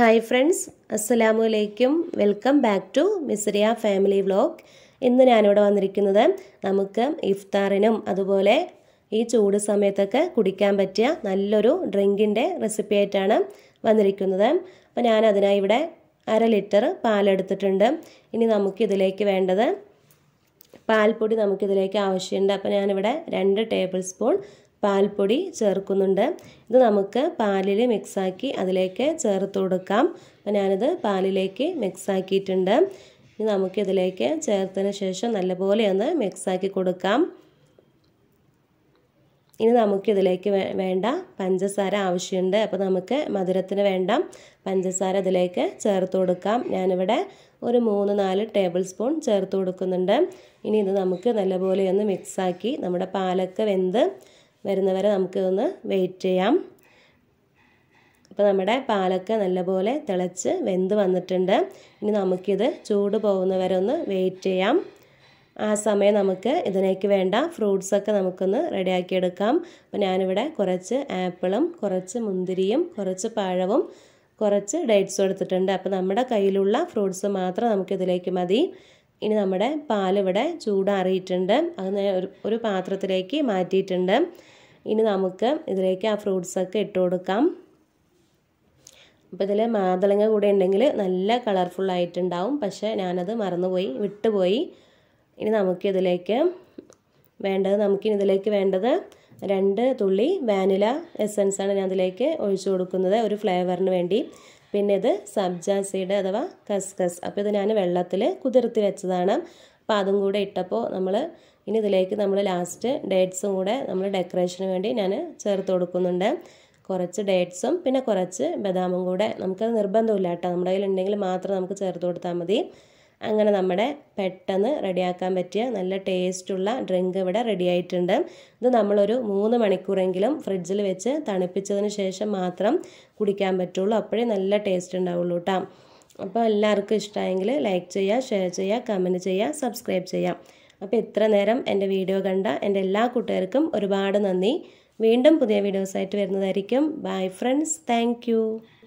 hi friends അസ്സലാമു അലൈക്കും welcome back to Misriya family vlog ഇന്ന് ഞാനിവിടെ വന്നിരിക്കുന്നത് നമുക്ക് ഇഫ്താറിനും അതുപോലെ ഈ ചൂട് സമയത്തൊക്കെ കുടിക്കാൻ പറ്റിയ നല്ലൊരു ഡ്രിങ്കിൻ്റെ റെസിപ്പി ആയിട്ടാണ് വന്നിരിക്കുന്നത് അപ്പോൾ ഞാൻ അതിനായി ഇവിടെ അര ലിറ്റർ പാലെടുത്തിട്ടുണ്ട് ഇനി നമുക്കിതിലേക്ക് വേണ്ടത് പാൽപ്പൊടി നമുക്കിതിലേക്ക് ആവശ്യമുണ്ട് അപ്പോൾ ഞാനിവിടെ രണ്ട് ടേബിൾ സ്പൂൺ പാൽപ്പൊടി ചേർക്കുന്നുണ്ട് ഇത് നമുക്ക് പാലിൽ മിക്സാക്കി അതിലേക്ക് ചേർത്ത് കൊടുക്കാം അപ്പോൾ ഞാനിത് പാലിലേക്ക് മിക്സാക്കിയിട്ടുണ്ട് ഇനി നമുക്കിതിലേക്ക് ചേർത്തതിന് ശേഷം നല്ലപോലെ ഒന്ന് മിക്സാക്കി കൊടുക്കാം ഇനി നമുക്കിതിലേക്ക് വേണ്ട പഞ്ചസാര ആവശ്യമുണ്ട് അപ്പോൾ നമുക്ക് മധുരത്തിന് വേണ്ട പഞ്ചസാര ഇതിലേക്ക് ചേർത്ത് കൊടുക്കാം ഞാനിവിടെ ഒരു മൂന്ന് നാല് ടേബിൾ സ്പൂൺ ചേർത്ത് കൊടുക്കുന്നുണ്ട് ഇനി ഇത് നമുക്ക് നല്ലപോലെ ഒന്ന് മിക്സാക്കി നമ്മുടെ പാലൊക്കെ വെന്ത് വരുന്നവരെ നമുക്കിതൊന്ന് വെയിറ്റ് ചെയ്യാം അപ്പോൾ നമ്മുടെ പാലൊക്കെ നല്ലപോലെ തിളച്ച് വെന്ത് വന്നിട്ടുണ്ട് ഇനി നമുക്കിത് ചൂട് പോകുന്നവരെ ഒന്ന് വെയിറ്റ് ചെയ്യാം ആ സമയം നമുക്ക് ഇതിലേക്ക് വേണ്ട ഫ്രൂട്ട്സൊക്കെ നമുക്കൊന്ന് റെഡിയാക്കി എടുക്കാം അപ്പോൾ ഞാനിവിടെ കുറച്ച് ആപ്പിളും കുറച്ച് മുന്തിരിയും കുറച്ച് പഴവും കുറച്ച് ഡേറ്റ്സും എടുത്തിട്ടുണ്ട് അപ്പോൾ നമ്മുടെ കയ്യിലുള്ള ഫ്രൂട്ട്സ് മാത്രം നമുക്കിതിലേക്ക് മതി ഇനി നമ്മുടെ പാലിവിടെ ചൂടാറിയിട്ടുണ്ട് അത് ഒരു ഒരു പാത്രത്തിലേക്ക് മാറ്റിയിട്ടുണ്ട് ഇനി നമുക്ക് ഇതിലേക്ക് ആ ഫ്രൂട്ട്സൊക്കെ ഇട്ട് കൊടുക്കാം അപ്പോൾ ഇതിൽ മാതളങ്ങ കൂടെ ഉണ്ടെങ്കിൽ നല്ല കളർഫുള്ളായിട്ടുണ്ടാവും പക്ഷേ ഞാനത് മറന്നുപോയി വിട്ടുപോയി ഇനി നമുക്കിതിലേക്ക് വേണ്ടത് നമുക്കിനി ഇതിലേക്ക് വേണ്ടത് രണ്ട് തുള്ളി വാനില എസൻസാണ് ഞാൻ അതിലേക്ക് ഒഴിച്ചു കൊടുക്കുന്നത് ഒരു ഫ്ലേവറിന് വേണ്ടി പിന്നെ ഇത് സബ്ജ സീഡ് അഥവാ കസ്കസ് അപ്പോൾ ഇത് ഞാൻ വെള്ളത്തിൽ കുതിർത്തി വെച്ചതാണ് അപ്പോൾ അതും കൂടെ ഇട്ടപ്പോൾ നമ്മൾ ഇനി ഇതിലേക്ക് നമ്മൾ ലാസ്റ്റ് ഡേറ്റ്സും കൂടെ നമ്മൾ ഡെക്കറേഷന് വേണ്ടി ഞാൻ ചേർത്ത് കൊടുക്കുന്നുണ്ട് കുറച്ച് ഡേറ്റ്സും പിന്നെ കുറച്ച് ബദാമും കൂടെ നമുക്കത് നിർബന്ധമില്ല കേട്ടോ നമ്മുടെ കയ്യിലുണ്ടെങ്കിൽ മാത്രം നമുക്ക് ചേർത്ത് കൊടുത്താൽ മതി അങ്ങനെ നമ്മുടെ പെട്ടെന്ന് റെഡിയാക്കാൻ പറ്റിയ നല്ല ടേസ്റ്റുള്ള ഡ്രിങ്ക് ഇവിടെ റെഡി ആയിട്ടുണ്ട് ഇത് നമ്മളൊരു മൂന്ന് മണിക്കൂറെങ്കിലും ഫ്രിഡ്ജിൽ വെച്ച് തണുപ്പിച്ചതിന് ശേഷം മാത്രം കുടിക്കാൻ പറ്റുള്ളൂ അപ്പോഴേ നല്ല ടേസ്റ്റ് ഉണ്ടാവുള്ളൂ കേട്ടോ അപ്പോൾ എല്ലാവർക്കും ഇഷ്ടമായെങ്കിൽ ലൈക്ക് ചെയ്യുക ഷെയർ ചെയ്യുക കമൻറ്റ് ചെയ്യുക സബ്സ്ക്രൈബ് ചെയ്യാം അപ്പോൾ ഇത്ര നേരം എൻ്റെ വീഡിയോ കണ്ട എൻ്റെ എല്ലാ കൂട്ടുകാർക്കും ഒരുപാട് നന്ദി വീണ്ടും പുതിയ വീഡിയോസായിട്ട് വരുന്നതായിരിക്കും ബൈ ഫ്രണ്ട്സ് താങ്ക്